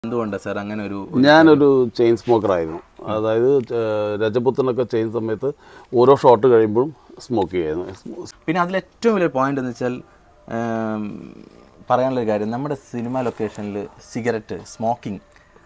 എന്തുകൊണ്ടാണ് സാർ അങ്ങനെ ഒരു ഞാനൊരു ചെയിൻ സ്മോക്കർ ആയിരുന്നു അതായത് ഏഹ്, രജപുത്രനൊക്കെ ചെയ്യുന്ന സമയത്ത് ഓരോ ഷോട്ട് കഴിയുമ്പോഴും സ്മോക്ക് ചെയ്യായിരുന്നു പിന്നെ അതിൽ ഏറ്റവും വലിയ പോയിന്റ് എന്ന് വെച്ചാൽ ആം, പറയാനുള്ളൊരു കാര്യം നമ്മുടെ സിനിമ ലൊക്കേഷനിൽ സിഗരറ്റ് സ്മോക്കിംഗ്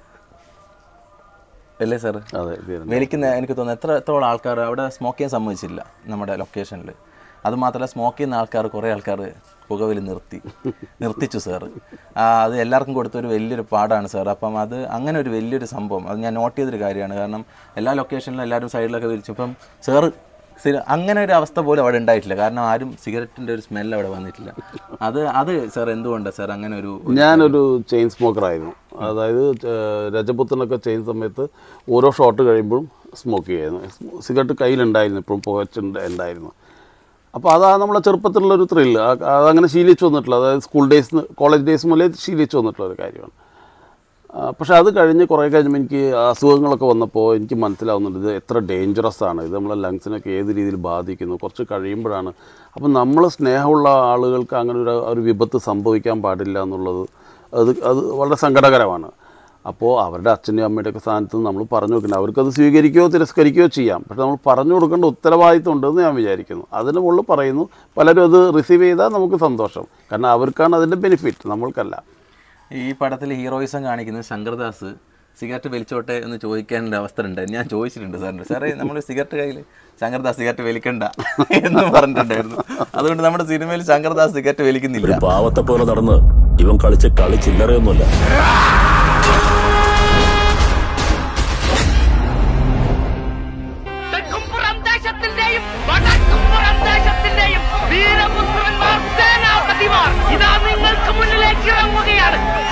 അല്ലേ സാർ അതെ തീർന്നു. വലിക്കുന്ന എനിക്ക് തോന്നുന്നു എത്ര എത്രയോളം ആൾക്കാർ അവിടെ സ്മോക്ക് ചെയ്യാൻ സമ്മതിച്ചില്ല നമ്മുടെ ലൊക്കേഷനിൽ അതുമാത്രമല്ല സ്മോക്ക് ചെയ്യുന്ന ആൾക്കാർ കുറേ ആൾക്കാർ പുകവലി നിർത്തി നിർത്തിച്ചു സാർ അത് എല്ലാവർക്കും കൊടുത്തൊരു വലിയൊരു പാടാണ് സാർ അപ്പം അത് അങ്ങനെ ഒരു വലിയൊരു സംഭവം അത് ഞാൻ നോട്ട് ചെയ്തൊരു കാര്യമാണ് കാരണം എല്ലാ ലൊക്കേഷനിലും എല്ലാവരും സൈഡിലൊക്കെ വിളിച്ചു ഇപ്പം സാറ് സ്ഥിരം അങ്ങനെ ഒരു അവസ്ഥ പോലും അവിടെ ഉണ്ടായിട്ടില്ല കാരണം ആരും സിഗരറ്റിൻ്റെ ഒരു സ്മെൽ അവിടെ വന്നിട്ടില്ല അത് അത് സാർ എന്തുകൊണ്ടാണ് സാർ അങ്ങനെ ഒരു ഞാനൊരു ചെയിൻ സ്മോക്കർ ആയിരുന്നു അതായത് ഏഹ്, രജപുത്രനൊക്കെ ചെയ്യുന്ന സമയത്ത് ഓരോ ഷോട്ട് കഴിയുമ്പോഴും സ്മോക്ക് ചെയ്യായിരുന്നു സിഗരറ്റ് കയ്യിലുണ്ടായിരുന്നു ഇപ്പോഴും പുകച്ചുണ്ട് ഉണ്ടായിരുന്നു അപ്പോൾ അതാണ് നമ്മളെ ചെറുപ്പത്തിലുള്ളൊരു ത്രില്ല് അതങ്ങനെ ശീലിച്ചു വന്നിട്ടുള്ള അതായത് സ്കൂൾ ഡേയ്സ് കോളേജ് ഡേയ്സ് മുതലേ ശീലിച്ചു വന്നിട്ടുള്ള ഒരു കാര്യമാണ് ആ, പക്ഷേ അത് കഴിഞ്ഞ് കുറേ കഴിഞ്ഞപ്പോൾ എനിക്ക് അസുഖങ്ങളൊക്കെ വന്നപ്പോൾ എനിക്ക് മനസ്സിലാവുന്നുണ്ട് ഇത് എത്ര ഡേഞ്ചറസ് ആണ് ഇത് നമ്മളെ ലങ്സിനൊക്കെ ഏത് രീതിയിൽ ബാധിക്കുന്നു കുറച്ച് കഴിയുമ്പോഴാണ് അപ്പം നമ്മൾ സ്നേഹമുള്ള ആളുകൾക്ക് അങ്ങനെ ഒരു ഒരു വിപത്ത് സംഭവിക്കാൻ പാടില്ല എന്നുള്ളത് അത് അത് വളരെ സങ്കടകരമാണ് അപ്പോൾ അവരുടെ അച്ഛൻ്റെയും അമ്മയുടെയൊക്കെ സ്ഥാനത്ത് നമ്മൾ പറഞ്ഞു കൊടുക്കണം അവർക്കത് സ്വീകരിക്കുകയോ തിരസ്കരിക്കുകയോ ചെയ്യാം പക്ഷെ നമ്മൾ പറഞ്ഞു കൊടുക്കേണ്ട ഉത്തരവാദിത്വം ഉണ്ടെന്ന് ഞാൻ വിചാരിക്കുന്നു അതിന് മുകളിൽ പറയുന്നു പലരും അത് റിസീവ് ചെയ്താൽ നമുക്ക് സന്തോഷം കാരണം അവർക്കാണ് അതിൻ്റെ ബെനിഫിറ്റ് നമ്മൾക്കല്ല ഈ പടത്തിൽ ഹീറോയിസം കാണിക്കുന്ന ശങ്കർദാസ് സിഗരറ്റ് വലിച്ചോട്ടെ എന്ന് ചോദിക്കാൻ ഒരു അവസ്ഥ ഉണ്ടായിരുന്നു ഞാൻ ചോദിച്ചിട്ടുണ്ട് സാറിന് സാറേ നമ്മൾ സിഗരറ്റ് കയ്യിൽ ശങ്കർദാസ് സിഗരറ്റ് വലിക്കണ്ട എന്ന് പറഞ്ഞിട്ടുണ്ടായിരുന്നു അതുകൊണ്ട് നമ്മുടെ സിനിമയിൽ ശങ്കർദാസ് സിഗരറ്റ് വലിക്കുന്നില്ല പാവത്തെ പോലെ നടന്ന് ഇവൻ കളിച്ച കളി ചില്ലറയൊന്നുമല്ല തെക്കുംപുറം ദേശത്തിന്റെയും വടക്കുംപുറം ദേശത്തിന്റെയും വീരപുത്രന്മാർ സേനാപതിമാർ ഇതാ നിങ്ങൾക്ക് മുന്നിലേക്ക് ഇറങ്ങുകയാണ്